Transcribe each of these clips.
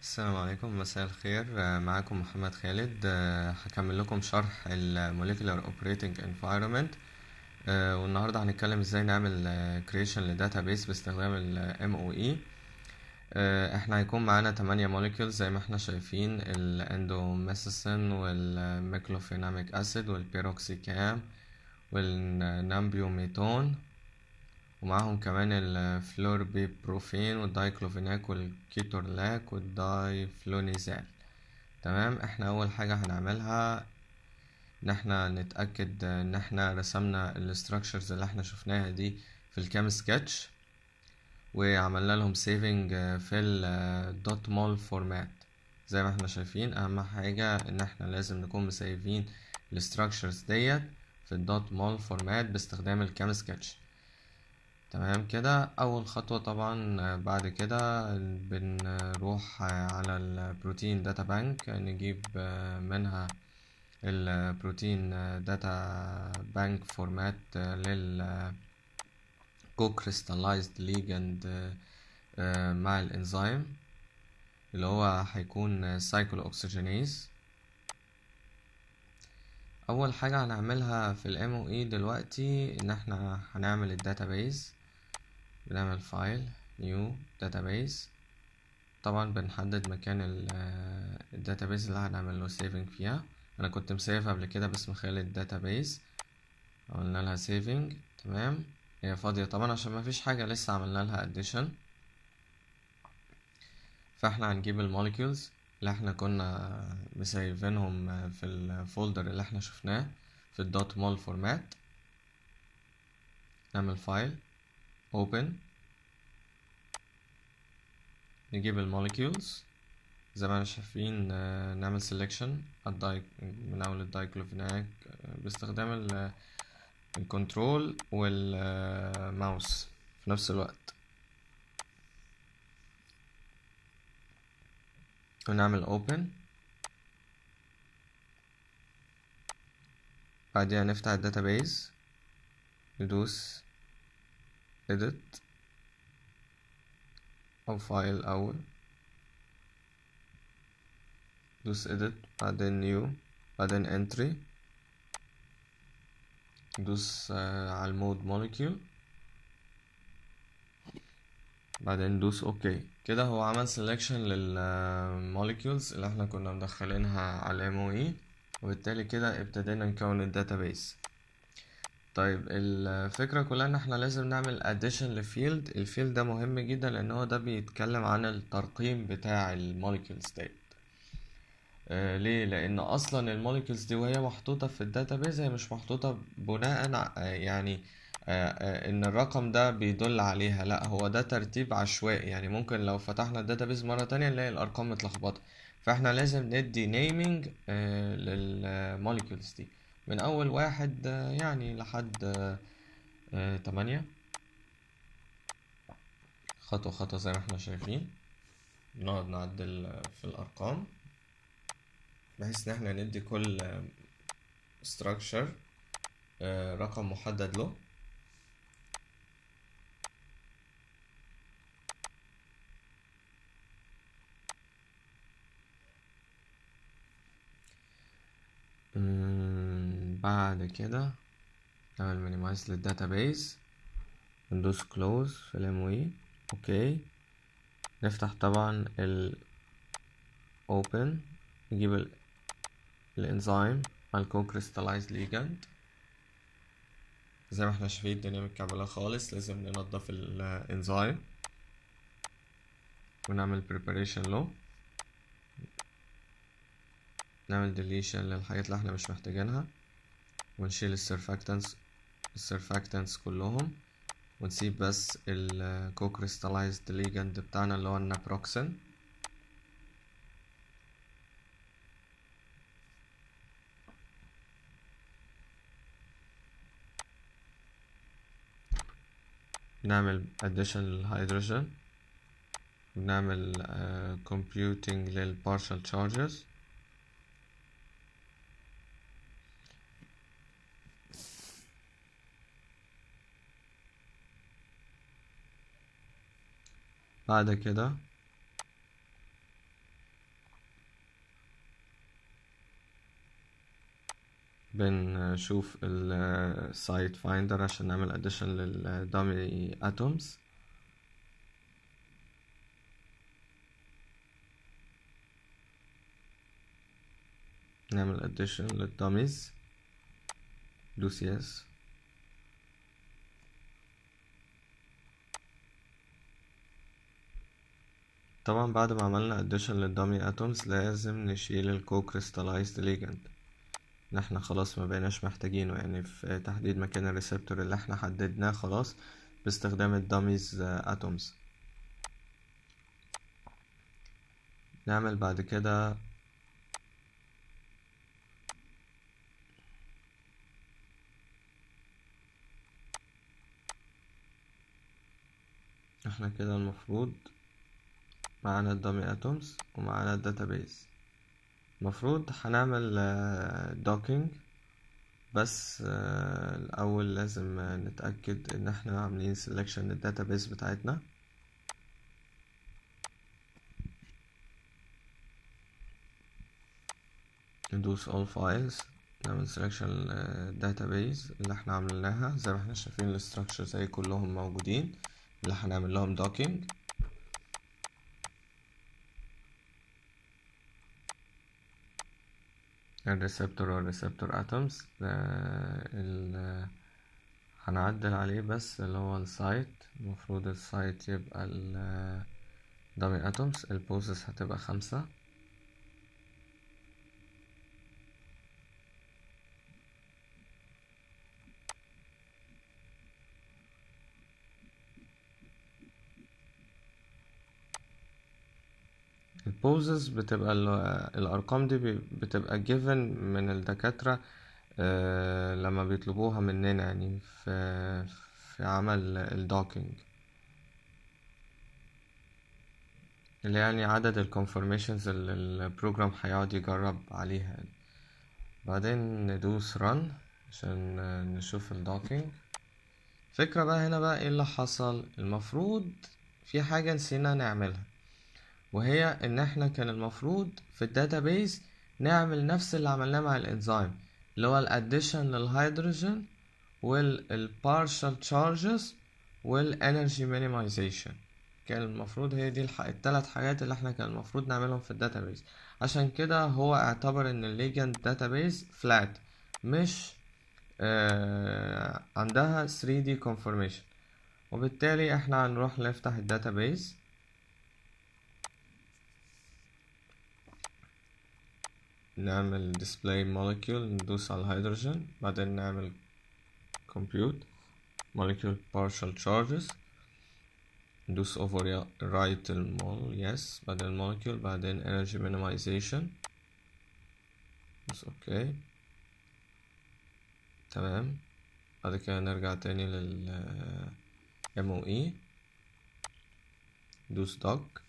السلام عليكم مساء الخير آه، معاكم محمد خالد آه، هكمل لكم شرح ال Molecular Operating Environment آه، والنهاردة هنتكلم ازاي نعمل آه، creation لداتابيس باستخدام ال MOE آه، احنا هيكون معانا 8 molecules زي ما احنا شايفين الاندوميسيسين والميكلوفيناميك اسيد والبيروكسيكام والنامبيوميتون ومعاهم كمان الفلوربيبروفين والدايكلوفيناك والكيتورلاك والدايفلونيزال تمام احنا اول حاجة هنعملها ان احنا نتأكد ان احنا رسمنا الستراكشرز اللي احنا شفناها دي في الكام سكتش وعملنا لهم سيفنج في الدوت مول فورمات زي ما احنا شايفين اهم حاجة ان احنا لازم نكون مسيفين الستراكشرز ديت في الدوت مول فورمات باستخدام الكام سكتش تمام كده اول خطوة طبعا آه، بعد كده بنروح آه، على البروتين داتا بانك نجيب آه، منها البروتين داتا بانك فورمات لل كو كريستاللايزد ليجند مع الانزيم اللي هو هيكون سايكلو اوكسجينيز اول حاجه هنعملها في الام او اي دلوقتي ان احنا هنعمل الداتابيز بنعمل فايل نيو داتابيز طبعا بنحدد مكان الداتابيز اللي هنعمل له سيفنج فيها انا كنت مسيف قبل كده باسم خالد داتابيز عملنا لها سيفنج تمام هي فاضيه طبعا عشان ما فيش حاجه لسه عملنا لها اديشن فاحنا هنجيب الموليكيولز اللي احنا كنا مسيفينهم في الفولدر اللي احنا شفناه في الدوت مول فورمات نعمل فايل open نجيب الموليكيولز زي ما احنا شايفين آه، نعمل selection الداي من اول الدايكلوفيناك آه، باستخدام ال- الكنترول والماوس في نفس الوقت ونعمل open بعدها نفتح الداتابيز ندوس edit أو فايل أول دوس edit بعدين new بعدين entry دوس آه، على المود molecule بعدين دوس اوكي كده هو عمل selection للموليكيولز اللي احنا كنا مدخلينها على ال MOE وبالتالي كده ابتدينا نكون الداتابيس طيب الفكرة كلها ان احنا لازم نعمل addition لفيلد الفيلد ده مهم جدا لان هو ده بيتكلم عن الترقيم بتاع الموليكيولز ديت آه ليه لان اصلا الموليكيولز دي وهي محطوطة في الداتابيز هي مش محطوطة بناء ع- آه يعني آه آه ان الرقم ده بيدل عليها لا هو ده ترتيب عشوائي يعني ممكن لو فتحنا الداتابيز مرة تانية نلاقي الارقام متلخبطة فاحنا لازم ندي نيمينج آه للموليكيولز دي من اول واحد آه، يعني لحد آه، آه، تمانية خطوة خطوة زي ما احنا شايفين نقعد نعدل آه، في الارقام بحيث ان احنا ندي كل آه، structure آه، رقم محدد له مم، بعد كده نعمل minimize للداتابيز وندوس close في ال MOE اوكي نفتح طبعا ال open نجيب ال الانزيم الكو كريستالايز ليجند زي ما احنا شايفين الدنيا متكعبلة خالص لازم ننضف الانزيم ونعمل preparation له نعمل deletion للحاجات اللي احنا مش محتاجينها ونشيل السيرفاكتنس السيرفاكتنس كلهم ونسيب بس الكو كريستالايزد ليجند بتاعنا اللي هو النابروكسين نعمل addition للهيدروجين ونعمل uh, computing للبارشال charges بعد كده بنشوف السايت فايندر عشان نعمل اديشن للدامي اتومز نعمل addition للداميز دوس يس طبعا بعد ما عملنا addition للدامي اتومز لازم نشيل الكو كريستالايزد ليجند ان احنا خلاص ما بقيناش محتاجينه يعني في تحديد مكان الريسبتور اللي احنا حددناه خلاص باستخدام الداميز اتومز نعمل بعد كده احنا كده المفروض معانا الدامي اتومز ومعانا الداتابيز المفروض هنعمل دوكينج بس آه، الاول لازم آه، نتاكد ان احنا عاملين سelection للداتابيز بتاعتنا ندوس all files نعمل selection للداتابيز اللي احنا عملناها زي ما احنا شايفين الاستراكشر زي كلهم موجودين اللي هنعمل لهم دوكينج الريسبتور والريسبتور اتومز ال هنعدل عليه بس اللي هو السايت المفروض السايت يبقى ال دامي اتومز البوزس هتبقى خمسة البوزز بتبقى ال- الأرقام دي بي- بتبقى given من الدكاترة آه، لما بيطلبوها مننا يعني في في عمل الدوكينج اللي يعني عدد الكونفرميشنز اللي البروجرام هيقعد يجرب عليها يعني. بعدين ندوس run عشان نشوف الدوكينج فكرة بقى هنا بقى ايه اللي حصل المفروض في حاجة نسينا نعملها وهي ان احنا كان المفروض في الداتابيز نعمل نفس اللي عملناه مع الانزيم اللي هو الاديشن للهيدروجين والبارشال تشارجز والانرجي مينيمايزيشن كان المفروض هي دي الح... التلات حاجات اللي احنا كان المفروض نعملهم في الداتابيز عشان كده هو اعتبر ان الليجند داتابيز فلات مش آه عندها 3D conformation وبالتالي احنا هنروح نفتح الداتابيز نعمل display molecule ندوس على الهيدروجين بعدين نعمل compute molecule partial charges ندوس overwrite المول yes بعدين molecule بعدين energy minimization بس اوكي تمام بعد كده نرجع تاني لل MOE دوس doc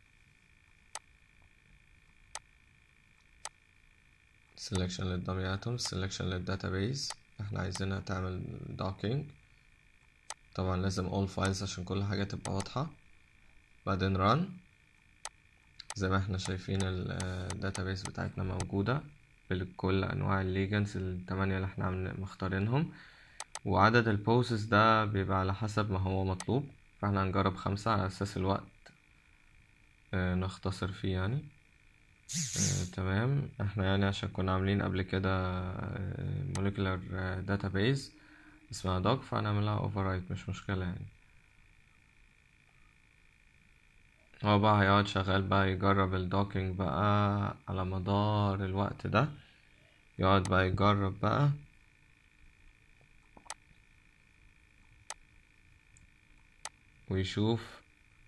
selection للدمي atoms selection للداتابيز احنا عايزينها تعمل docking طبعا لازم all files عشان كل حاجة تبقى واضحة بعدين run زي ما احنا شايفين الداتابيز بتاعتنا موجودة بكل انواع الليجنز التمانية اللي احنا عاملين- مختارينهم وعدد البوسز ده بيبقى على حسب ما هو مطلوب فاحنا هنجرب خمسة على اساس الوقت اه، نختصر فيه يعني آه، تمام احنا يعني عشان كنا عاملين قبل كده molecular آه، database اسمها doc فهنعملها override مش مشكلة يعني هو بقى هيقعد شغال بقى يجرب الدوكينج بقى على مدار الوقت ده يقعد بقى يجرب بقى ويشوف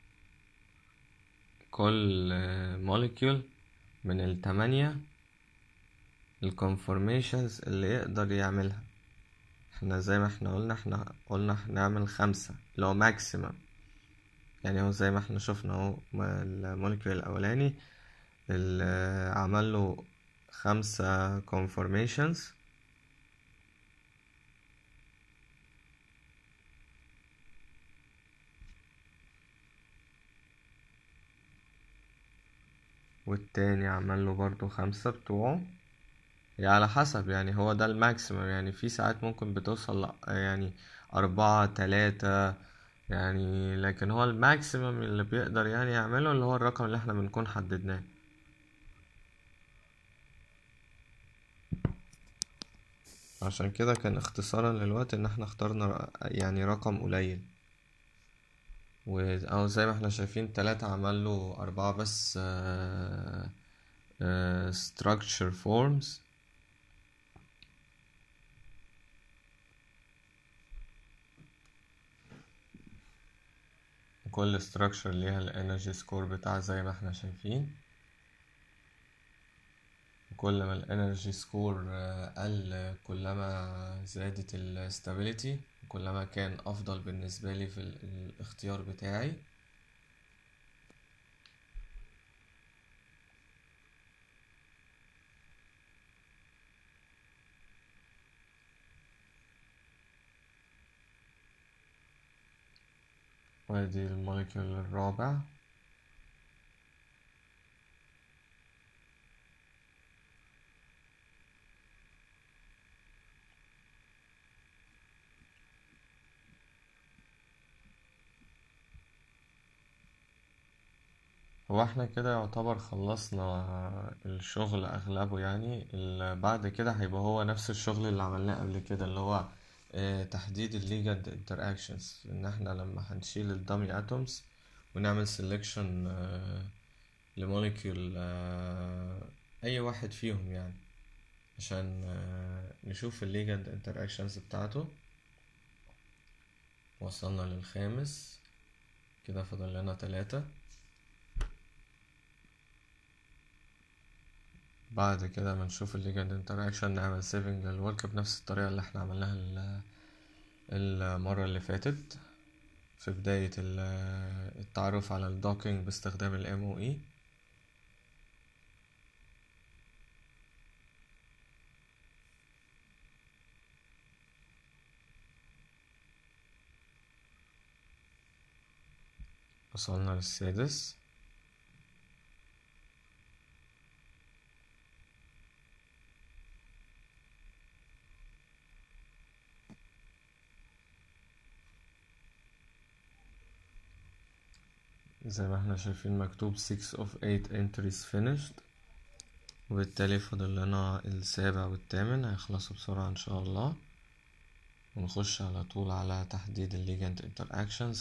كل موليكيول من التمانية الكونفورميشنز اللي يقدر يعملها احنا زي ما احنا قلنا احنا قلنا هنعمل خمسة اللي هو ماكسيمم يعني هو زي ما احنا شفنا اهو ما- الموليكيول الاولاني اللي عمل له خمسة conformations والتاني عمل له برضو خمسة بتوعه هي على حسب يعني هو ده الماكسيمم يعني في ساعات ممكن بتوصل ل- يعني أربعة تلاتة يعني لكن هو الماكسيمم اللي بيقدر يعني يعمله اللي هو الرقم اللي احنا بنكون حددناه عشان كده كان اختصارا للوقت ان احنا اخترنا ر- يعني رقم قليل و او زي ما احنا شايفين تلاتة عمل له أربعة بس آه، آه، structure forms كل structure ليها الانرجي سكور بتاعها زي ما احنا شايفين كل ما الانرجي سكور قل كلما زادت الاستابيليتي كلما كان افضل بالنسبه لي في ال- الاختيار بتاعي وادي الموليكيول الرابع هو احنا كده يعتبر خلصنا الشغل اغلبه يعني ال- بعد كده هيبقى هو نفس الشغل اللي عملناه قبل كده اللي هو آه، تحديد الليجند انتراكشنز ان احنا لما هنشيل الدامي اتومز ونعمل سيلكشن لموليكيول اي واحد فيهم يعني عشان آه، نشوف الليجند انتراكشنز بتاعته وصلنا للخامس كده فاضل لنا تلاتة بعد كده ما نشوف الليجند انتراكشن نعمل سيفنج للورك بنفس الطريقة اللي احنا عملناها ال- المرة اللي فاتت في بداية ال- التعرف على الدوكينج باستخدام ال MOE وصلنا للسادس زي ما احنا شايفين مكتوب 6 of 8 entries finished وبالتالي فاضل لنا السابع والثامن هيخلصوا بسرعة ان شاء الله ونخش على طول على تحديد الليجند interactions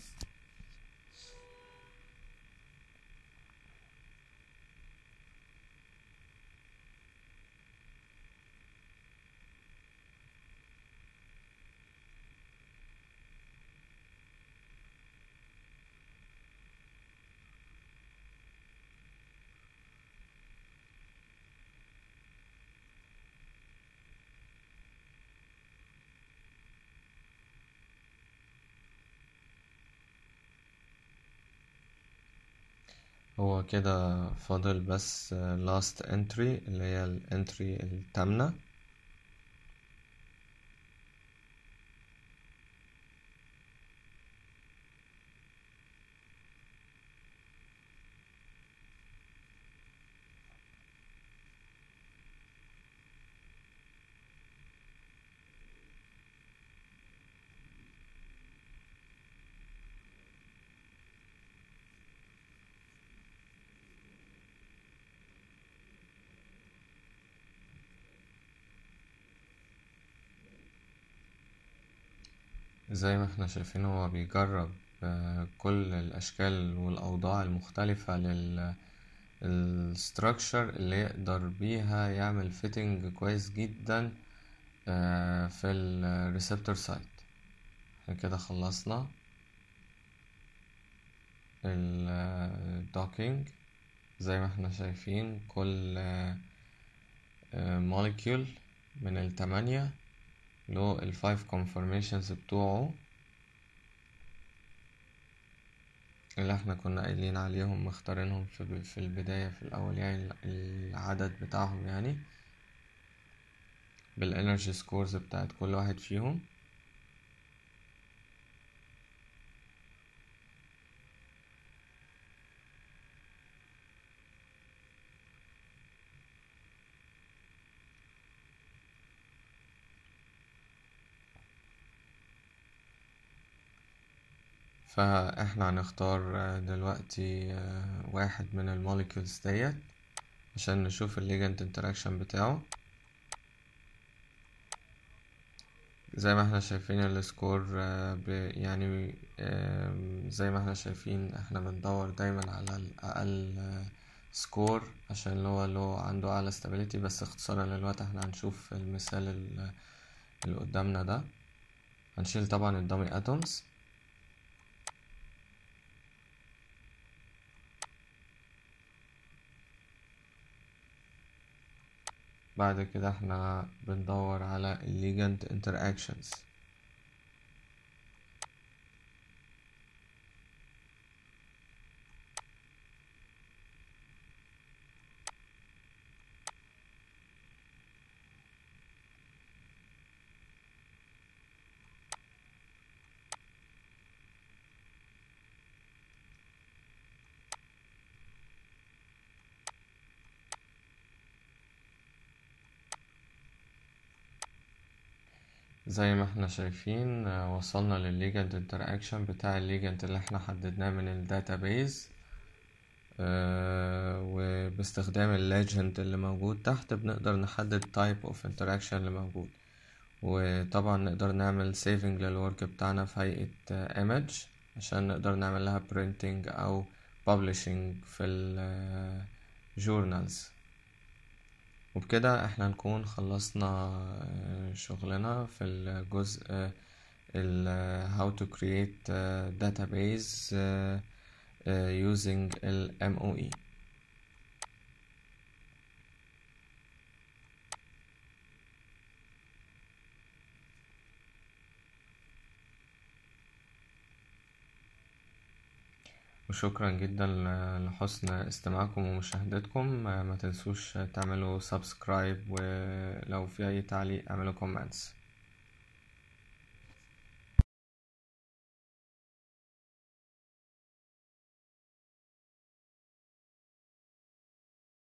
هو كده فاضل بس last entry اللي هي الانتري التامنة زي ما احنا شايفين هو بيجرب آه، كل الأشكال والأوضاع المختلفة لل الستراكشر اللي يقدر بيها يعمل فيتنج كويس جدا آه، في الريسبتور سايت احنا كده خلصنا الدوكينج زي ما احنا شايفين كل موليكيول من التمانية له الفايف كونفورميشنز بتوعه اللي احنا كنا قايلين عليهم مختارينهم في في البداية في الأول يعني العدد بتاعهم يعني بالانرجي سكورز بتاعت كل واحد فيهم فاحنا هنختار دلوقتي واحد من الموليكولز ديت عشان نشوف الليجند انتراكشن بتاعه زي ما احنا شايفين السكور يعني زي ما احنا شايفين احنا بندور دايما على الاقل سكور عشان اللي هو له عنده اعلى stability بس اختصارا للوقت احنا هنشوف المثال اللي قدامنا ده هنشيل طبعا الدامي اتومز بعد كده احنا بندور على الليجند interactions زي ما احنا شايفين وصلنا للليجند انتراكشن بتاع الليجند اللي احنا حددناه من الداتابيز وباستخدام الليجند اللي موجود تحت بنقدر نحدد type of interaction اللي موجود وطبعا نقدر نعمل saving للورك بتاعنا في هيئة image عشان نقدر نعمل لها printing او publishing في الجورنالز وبكده احنا نكون خلصنا شغلنا في الجزء ال how to create database using ال MOE وشكرا جدا لحسن استماعكم ومشاهدتكم ما تنسوش تعملوا سبسكرايب ولو في اي تعليق اعملوا كومنتس